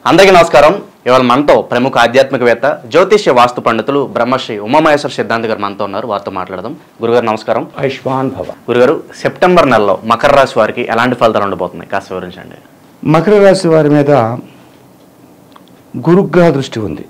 అందరికీ నమస్కారం ఇవాళ మనతో ప్రముఖ ఆధ్యాత్మికవేత్త జ్యోతిష్య వాస్తు పండితులు బ్రహ్మశ్రీ ఉమామహేశ్వర సిద్ధాంతి గారు మనతో ఉన్నారు వారితో మాట్లాడదాం గురుగారు నమస్కారం ఆయుష్మాన్ భవ గురుగారు సెప్టెంబర్ నెలలో మకర రాశి వారికి ఎలాంటి ఫలితాలు ఉండబోతున్నాయి కాస్త వివరించండి మకర రాశి వారి మీద గురుగ్రహ దృష్టి ఉంది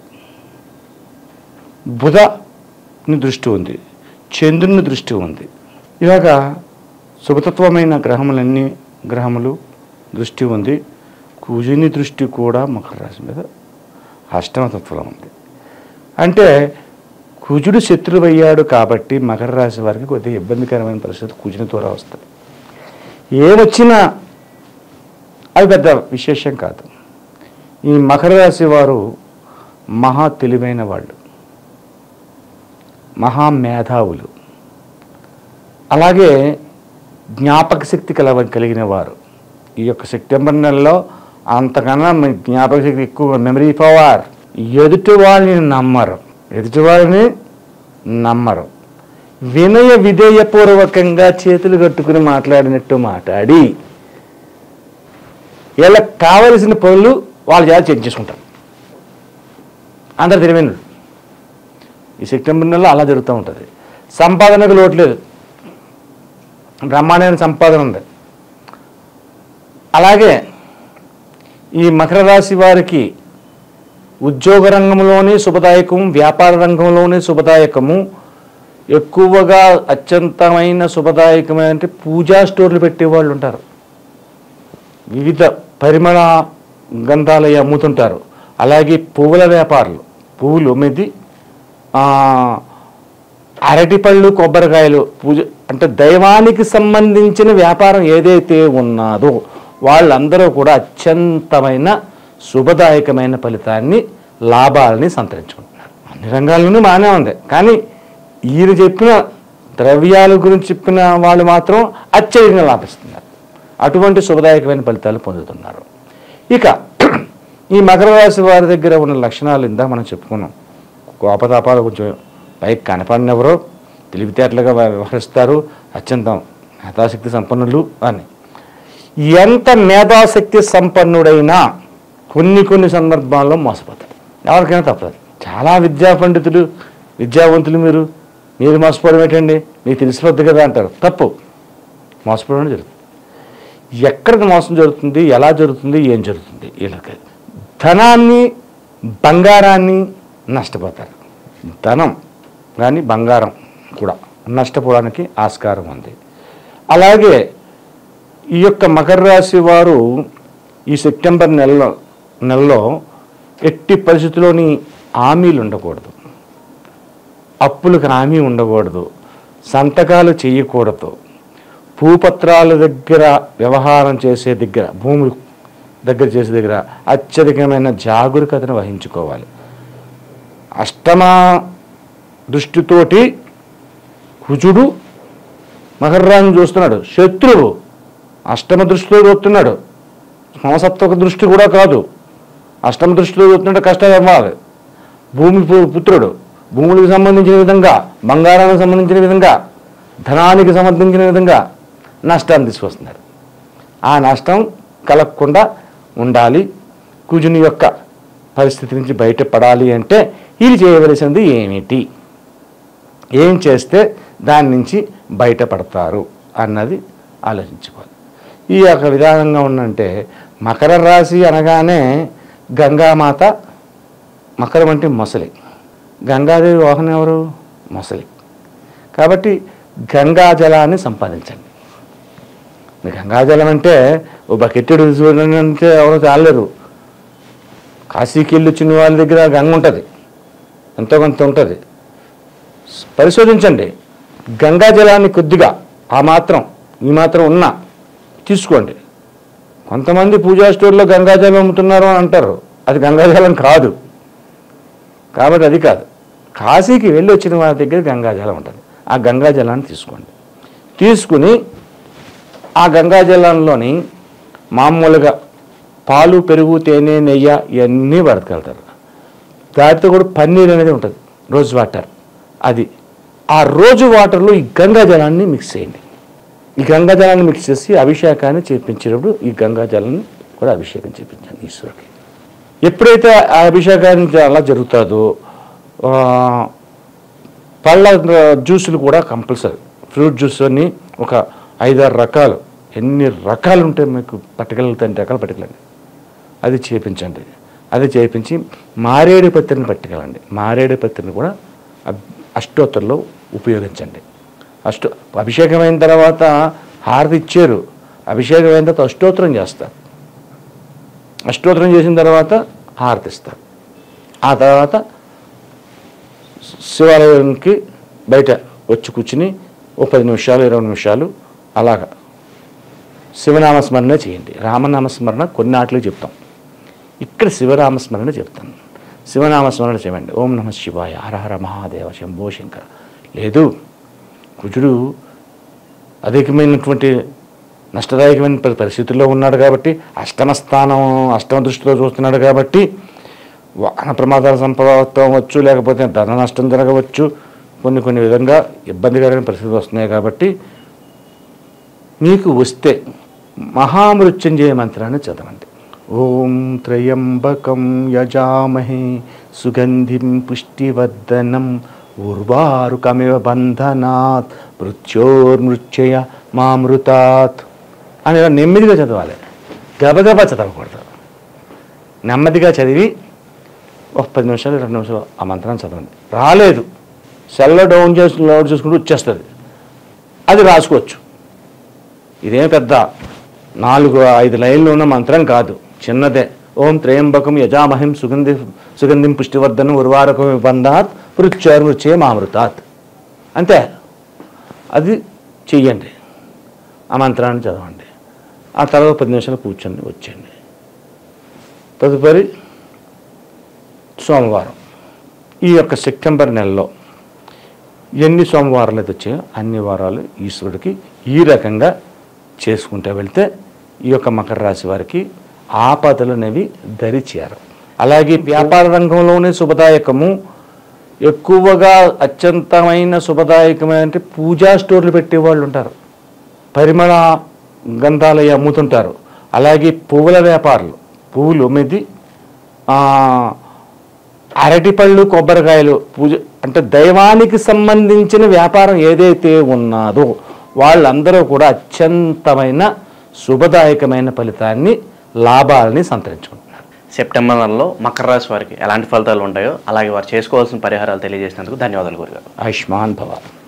బుధని దృష్టి ఉంది చంద్రుని దృష్టి ఉంది ఇలాగ శుభతత్వమైన గ్రహములన్నీ గ్రహములు దృష్టి ఉంది కుజుని దృష్టి కూడా మకర రాశి మీద అష్టమతత్వం ఉంది అంటే కుజుడు శత్రువయ్యాడు కాబట్టి మకర రాశి వారికి కొద్దిగా ఇబ్బందికరమైన పరిస్థితి కుజుని ద్వారా వస్తుంది ఏమొచ్చినా అది పెద్ద విశేషం కాదు ఈ మకర రాశి వారు మహా తెలివైన వాళ్ళు మహా మేధావులు అలాగే జ్ఞాపక శక్తి కలవ కలిగిన వారు ఈ యొక్క సెప్టెంబర్ నెలలో అంతకన్నా మీ జ్ఞాపక శక్తి ఎక్కువ మెమరీ పవర్ ఎదుటి వాళ్ళని నమ్మరు ఎదుటి వాళ్ళని నమ్మరు వినయ విధేయపూర్వకంగా చేతులు కట్టుకుని మాట్లాడినట్టు మాట్లాడి వీళ్ళకి కావలసిన పనులు వాళ్ళ చేత చేయించేసుకుంటారు అందరు తెలివైన ఈ సెప్టెంబర్ నెలలో అలా జరుగుతూ ఉంటుంది సంపాదనకు లోటు లేదు బ్రహ్మాండమైన సంపాదన ఉంది అలాగే ఈ మకర రాశి వారికి ఉద్యోగ రంగంలోని శుభదాయకం వ్యాపార రంగంలోని శుభదాయకము ఎక్కువగా అత్యంతమైన శుభదాయకమైన అంటే పూజా స్టోర్లు పెట్టేవాళ్ళు ఉంటారు వివిధ పరిమళ గంధాలు అవి అమ్ముతుంటారు అలాగే పువ్వుల వ్యాపారులు పువ్వులు మీది అరటిపళ్ళు కొబ్బరికాయలు పూజ అంటే దైవానికి సంబంధించిన వ్యాపారం ఏదైతే ఉన్నదో వాళ్ళందరూ కూడా అత్యంతమైన శుభదాయకమైన ఫలితాన్ని లాభాలని సంతరించుకుంటున్నారు అన్ని రంగాల్లోనూ బాగానే ఉంది కానీ ఈయన చెప్పిన ద్రవ్యాల గురించి చెప్పిన వాళ్ళు మాత్రం అత్యధికంగా లాభిస్తున్నారు అటువంటి శుభదాయకమైన ఫలితాలు పొందుతున్నారు ఇక ఈ మకర రాశి వారి దగ్గర ఉన్న లక్షణాలు ఇందా మనం చెప్పుకున్నాం కోపతాపాలు కొంచెం పైకి కనపడినెవరో తెలివితేటలుగా వ్యవహరిస్తారు అత్యంతం మేధాశక్తి సంపన్నులు అని ఎంత మేధాశక్తి సంపన్నుడైనా కొన్ని కొన్ని సందర్భాల్లో మోసపోతాడు ఎవరికైనా తప్పదు చాలా విద్యా పండితులు విద్యావంతులు మీరు మీరు మోసపోవడం ఏంటండి మీకు తెలిసిపోద్ది కదా అంటారు తప్పు మోసపోవడం జరుగుతుంది ఎక్కడ మోసం జరుగుతుంది ఎలా జరుగుతుంది ఏం జరుగుతుంది వీళ్ళకి ధనాన్ని బంగారాన్ని నష్టపోతారు ధనం కానీ బంగారం కూడా నష్టపోవడానికి ఆస్కారం ఉంది అలాగే ఈ యొక్క మకర రాశి వారు ఈ సెప్టెంబర్ నెలలో నెలలో ఎట్టి పరిస్థితుల్లోని హామీలు ఉండకూడదు అప్పులకు హామీ ఉండకూడదు సంతకాలు చేయకూడదు భూపత్రాల దగ్గర వ్యవహారం చేసే దగ్గర భూమి దగ్గర చేసే దగ్గర అత్యధికమైన జాగరూకతను వహించుకోవాలి అష్టమ దృష్టితోటి కుజుడు మకర్రాన్ని చూస్తున్నాడు శత్రువు అష్టమ దృష్టితో చూస్తున్నాడు సమసప్తక దృష్టి కూడా కాదు అష్టమ దృష్టితో చూస్తున్నాడు కష్టాలు అవ్వాలి భూమి పు- పుత్రుడు భూములకు సంబంధించిన విధంగా బంగారానికి సంబంధించిన విధంగా ధనానికి సంబంధించిన విధంగా నష్టాన్ని తీసుకొస్తున్నారు ఆ నష్టం కలగకుండా ఉండాలి కుజుని యొక్క పరిస్థితి నుంచి బయటపడాలి అంటే ఇది చేయవలసింది ఏమిటి ఏం చేస్తే దాని నుంచి బయటపడతారు అన్నది ఆలోచించుకోవాలి ఈ యొక్క విధానంగా ఉన్నంటే మకర రాశి అనగానే గంగామాత మకరం అంటే మొసలి గంగాదేవి వాహనం ఎవరు మొసలి కాబట్టి గంగా జలాన్ని సంపాదించండి గంగాజలం అంటే ఓ బకెట్టెడు చూడండి అంటే ఎవరు తాగలేరు కాశీకి వెళ్ళి వచ్చిన వాళ్ళ దగ్గర గంగ ఉంటుంది ఎంతో కొంత ఉంటుంది పరిశోధించండి గంగా జలాన్ని కొద్దిగా ఆ మాత్రం ఈ మాత్రం ఉన్నా తీసుకోండి కొంతమంది పూజా స్టోర్లో గంగాజలం అమ్ముతున్నారు అని అంటారు అది గంగాజలం కాదు కాబట్టి అది కాదు కాశీకి వెళ్ళి వచ్చిన వాళ్ళ దగ్గర గంగాజలం ఉంటుంది ఆ గంగాజలాన్ని తీసుకోండి తీసుకుని ఆ గంగాజలంలోని మామూలుగా పాలు పెరుగు తేనె నెయ్యి ఇవన్నీ పడకెళ్తారు దాంతో కూడా పన్నీర్ అనేది ఉంటుంది రోజ్ వాటర్ అది ఆ రోజు వాటర్లో ఈ గంగా జలాన్ని మిక్స్ చేయండి ఈ గంగా జలాన్ని మిక్స్ చేసి అభిషేకాన్ని చేపించినప్పుడు ఈ గంగా జలాన్ని కూడా అభిషేకం చేపించండి ఈశ్వరుడికి ఎప్పుడైతే ఆ అభిషేకాన్ని అలా జరుగుతుందో ఆ, పళ్ళ జ్యూసులు కూడా కంపల్సరీ ఫ్రూట్ జ్యూస్ అని ఒక ఐదారు రకాలు ఎన్ని రకాలు ఉంటాయి మీకు పట్టుకెళ్ళి ఎన్ని రకాలు పట్టుకెళ్ళండి అది చేపించండి అది చేపించి మారేడు పత్రిని పట్టుకెళ్ళండి మారేడు పత్రిని కూడా అబ్- అష్టోత్తరంలో ఉపయోగించండి అష్టో అభిషేకం అయిన తర్వాత హారతి ఇచ్చారు అభిషేకం అయిన తర్వాత అష్టోత్తరం చేస్తారు అష్టోత్తరం చేసిన తర్వాత హారతి ఇస్తారు ఆ తర్వాత శివాలయానికి బయట వచ్చి కూర్చుని ఓ పది నిమిషాలు ఇరవై నిమిషాలు అలాగా శివనామస్మరణ చేయండి రామనామస్మరణ కొన్ని ఆటలు చెప్తాం ఇక్కడ శివరామస్మరణ చెప్తాను శివనామస్మరణ చేయండి ఓం నమ శివాయ హర హర మహాదేవ శంభో శంకర లేదు కుజుడు అధికమైనటువంటి నష్టదాయకమైన పరి- పరిస్థితుల్లో ఉన్నాడు కాబట్టి అష్టమ స్థానం అష్టమ దృష్టిలో చూస్తున్నాడు కాబట్టి వాహన ప్రమాదాలు సంభవం అవ్వచ్చు లేకపోతే ధన నష్టం జరగవచ్చు కొన్ని కొన్ని విధంగా ఇబ్బందికరమైన పరిస్థితులు వస్తున్నాయి కాబట్టి మీకు వస్తే మహామృత్యుంజయ మంత్రాన్ని చదవండి ఓం త్రయంబకం యజామహే సుగంధిం పుష్టివర్ధనం ఉర్వారుకమివ బంధనాత్ మృత్యోర్మృత్యయ మామృతాత్ అని ఇలా నెమ్మదిగా చదవాలి గబగబా చదవకూడదు నెమ్మదిగా చదివి ఒక పది నిమిషాలు రెండు నిమిషాలు ఆ మంత్రాన్ని చదవండి రాలేదు సెల్లో డౌన్ చేసి లోడ్ చేసుకుంటూ వచ్చేస్తుంది అది రాసుకోవచ్చు ఇదేం పెద్ద నాలుగు ఐదు లైన్లు ఉన్న మంత్రం కాదు చిన్నదే ఓం త్రయంబకం యజామహిం సుగంధి సుగంధిం పుష్టివర్ధనం ఉర్వారకం బంధాత్ మృత్యోర్మృత్యే మామృతాత్ అంతే అది చెయ్యండి ఆ మంత్రాన్ని చదవండి ఆ తర్వాత పది నిమిషాలు కూర్చొని వచ్చేయండి తదుపరి సోమవారం ఈ యొక్క సెప్టెంబర్ నెలలో ఎన్ని సోమవారాలు అయితే వచ్చాయో అన్ని వారాలు ఈశ్వరుడికి ఈ రకంగా చేసుకుంటూ వెళ్తే ఈ యొక్క మకర రాశి వారికి ఆపదలు అనేవి దరి చేరవు అలాగే వ్యాపార రంగంలోనే శుభదాయకము ఎక్కువగా అత్యంతమైన శుభదాయకమైన అంటే పూజా స్టోర్లు పెట్టేవాళ్ళు ఉంటారు పరిమళ గంధాలు అవి అమ్ముతుంటారు అలాగే పువ్వుల వ్యాపారులు పువ్వులు మీది ఆ, అరటిపళ్ళు కొబ్బరికాయలు పూజ అంటే దైవానికి సంబంధించిన వ్యాపారం ఏదైతే ఉన్నదో వాళ్ళందరూ కూడా అత్యంతమైన శుభదాయకమైన ఫలితాన్ని లాభాలని సంతరించుకుంటున్నారు సెప్టెంబర్ నెలలో మకర రాశి వారికి ఎలాంటి ఫలితాలు ఉంటాయో అలాగే వారు చేసుకోవాల్సిన పరిహారాలు తెలియజేసినందుకు ధన్యవాదాలు గురుగారు ఆయుష్మాన్ భవ